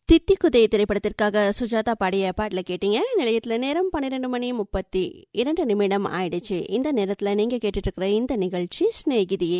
தித்திக்குதே திரைப்படத்திற்காக சுஜாதா பாடிய பாட்டில் கேட்டீங்க நிலையத்தில் நேரம் பன்னிரெண்டு மணி முப்பத்தி இரண்டு நிமிடம் ஆயிடுச்சு இந்த நேரத்தில் நீங்கள் கேட்டுட்டு இருக்கிற இந்த நிகழ்ச்சி ஸ்நேகிதியே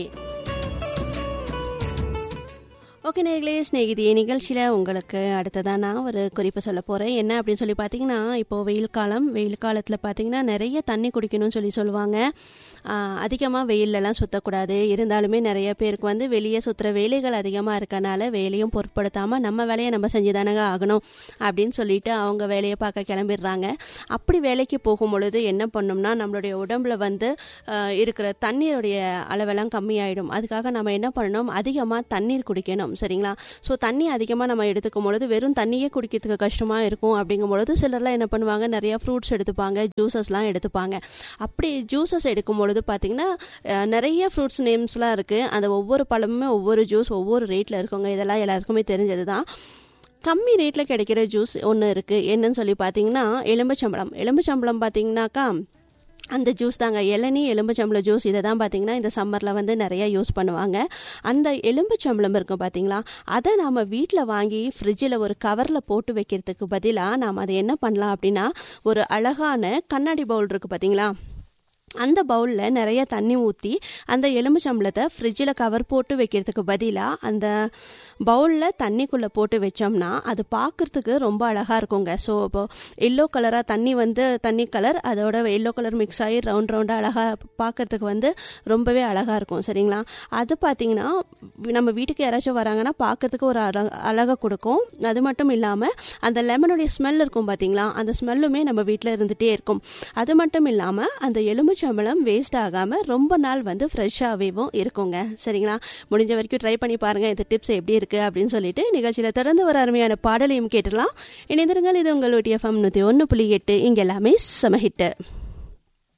ஓகே நேர்களே ஸ்நேகிதியே நிகழ்ச்சியில் உங்களுக்கு அடுத்ததாக நான் ஒரு குறிப்பு சொல்ல போகிறேன் என்ன அப்படின்னு சொல்லி பார்த்தீங்கன்னா இப்போது வெயில் காலம் வெயில் காலத்தில் பார்த்தீங்கன்னா நிறைய தண்ணி குடிக்கணும்னு சொல்லி சொல்லுவாங்க அதிகமாக வெயிலெலாம் சுற்றக்கூடாது இருந்தாலுமே நிறைய பேருக்கு வந்து வெளியே சுற்றுற வேலைகள் அதிகமாக இருக்கனால வேலையும் பொருட்படுத்தாமல் நம்ம வேலையை நம்ம செஞ்சு தானங்க ஆகணும் அப்படின்னு சொல்லிட்டு அவங்க வேலையை பார்க்க கிளம்பிடுறாங்க அப்படி வேலைக்கு போகும் பொழுது என்ன பண்ணோம்னா நம்மளுடைய உடம்புல வந்து இருக்கிற தண்ணீருடைய அளவெல்லாம் கம்மியாயிடும் அதுக்காக நம்ம என்ன பண்ணணும் அதிகமாக தண்ணீர் குடிக்கணும் சரிங்களா ஸோ தண்ணி அதிகமாக நம்ம எடுத்துக்கும் பொழுது வெறும் தண்ணியே குடிக்கிறதுக்கு கஷ்டமாக இருக்கும் அப்படிங்கும் பொழுது சிலர்லாம் என்ன பண்ணுவாங்க நிறைய ஃப்ரூட்ஸ் எடுத்துப்பாங்க ஜூஸஸ்லாம் எடுத்துப்பாங்க அப்படி ஜூஸஸ் எடுக்கும் பொழுது பார்த்திங்கன்னா நிறைய ஃப்ரூட்ஸ் நேம்ஸ்லாம் இருக்குது அந்த ஒவ்வொரு பழமுமே ஒவ்வொரு ஜூஸ் ஒவ்வொரு ரேட்டில் இருக்குங்க இதெல்லாம் எல்லாருக்குமே தெரிஞ்சது தான் கம்மி ரேட்டில் கிடைக்கிற ஜூஸ் ஒன்று இருக்குது என்னன்னு சொல்லி பார்த்தீங்கன்னா எலும்புச்சம்பளம் எலும்புச்சம்பளம் பார்த்தீங்கன்னாக்கா அந்த ஜூஸ் தாங்க இளநீ எலும்புச்சம்பளம் ஜூஸ் இதை தான் பார்த்தீங்கன்னா இந்த சம்மரில் வந்து நிறைய யூஸ் பண்ணுவாங்க அந்த எலும்புச்சம்பளம் இருக்கும் பார்த்தீங்களா அதை நாம் வீட்டில் வாங்கி ஃப்ரிட்ஜில் ஒரு கவரில் போட்டு வைக்கிறதுக்கு பதிலாக நாம் அதை என்ன பண்ணலாம் அப்படின்னா ஒரு அழகான கண்ணாடி பவுல் இருக்குது பார்த்தீங்களா அந்த பவுலில் நிறைய தண்ணி ஊற்றி அந்த எலும்புச்சம்பளத்தை ஃப்ரிட்ஜில் கவர் போட்டு வைக்கிறதுக்கு பதிலாக அந்த பவுலில் தண்ணிக்குள்ளே போட்டு வச்சோம்னா அது பார்க்குறதுக்கு ரொம்ப அழகாக இருக்குங்க ஸோ இப்போ எல்லோ கலராக தண்ணி வந்து தண்ணி கலர் அதோட எல்லோ கலர் மிக்ஸ் ஆகி ரவுண்ட் ரவுண்டாக அழகாக பார்க்குறதுக்கு வந்து ரொம்பவே அழகாக இருக்கும் சரிங்களா அது பார்த்திங்கன்னா நம்ம வீட்டுக்கு யாராச்சும் வராங்கன்னா பார்க்குறதுக்கு ஒரு அழ அழகாக கொடுக்கும் அது மட்டும் இல்லாமல் அந்த லெமனுடைய ஸ்மெல் இருக்கும் பார்த்தீங்களா அந்த ஸ்மெல்லுமே நம்ம வீட்டில் இருந்துகிட்டே இருக்கும் அது மட்டும் இல்லாமல் அந்த எலுமிச்சை சம்பளம் வேஸ்ட் ஆகாமல் ரொம்ப நாள் வந்து ஃப்ரெஷ்ஷாகவேவும் இருக்குங்க சரிங்களா முடிஞ்ச வரைக்கும் ட்ரை பண்ணி பாருங்கள் இந்த டிப்ஸ் எப்படி இருக்குது அப்படின்னு சொல்லிட்டு நிகழ்ச்சியில் தொடர்ந்து ஒரு அருமையான பாடலையும் கேட்டுடலாம் இணைந்திருங்கள் இது உங்களுடைய எஃப்எம் நூற்றி ஒன்று புள்ளி எட்டு இங்கே எல்லாமே சமஹிட்டு